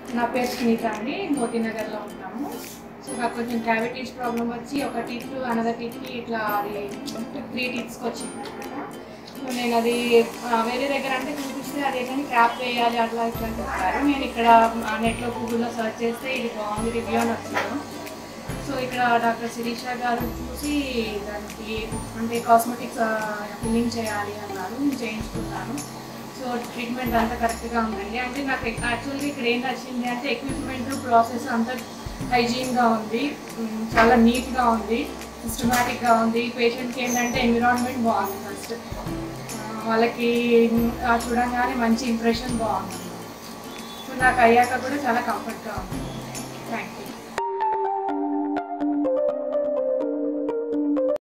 నా పేరు సునీత అండి మోతీనగర్లో ఉంటాము సో నాకు కొంచెం క్యావిటీస్ ప్రాబ్లం వచ్చి ఒక టీత్ అనదర్ టీత్కి ఇట్లా అది త్రీ టీత్స్కి వచ్చింది అనమాట సో నేను అది ఆ, వేరే దగ్గర అంటే చూపిస్తే అది ఏంటంటే క్యాప్ వేయాలి అట్లా ఇట్లా అని చెప్పారు నేను ఇక్కడ నెట్లో గూగుల్లో సెర్చ్ చేస్తే ఇది బాగుంది రివ్యూ అని వచ్చాను సో ఇక్కడ డాక్టర్ శిరీష గారు చూసి దానికి అంటే కాస్మెటిక్స్ ఫిల్లింగ్ చేయాలి అన్నారు నేను చేయించుకున్నాను సో ట్రీట్మెంట్ అంతా కరెక్ట్గా ఉందండి అంటే నాకు యాక్చువల్గా ఇక్కడ ఏం నచ్చింది అంటే ఎక్విప్మెంట్ ప్రాసెస్ అంతా హైజీన్గా ఉంది ఉమ్, చాలా నీట్గా ఉంది సిస్టమేటిక్గా ఉంది పేషెంట్కి ఏంటంటే ఎన్విరాన్మెంట్ బాగుంది ఫస్ట్ వాళ్ళకి ఆ, చూడంగానే మంచి ఇంప్రెషన్ బాగుంది సో నాకు అయ్యాక కూడా చాలా కంఫర్ట్గా ఉంది థ్యాంక్ యూ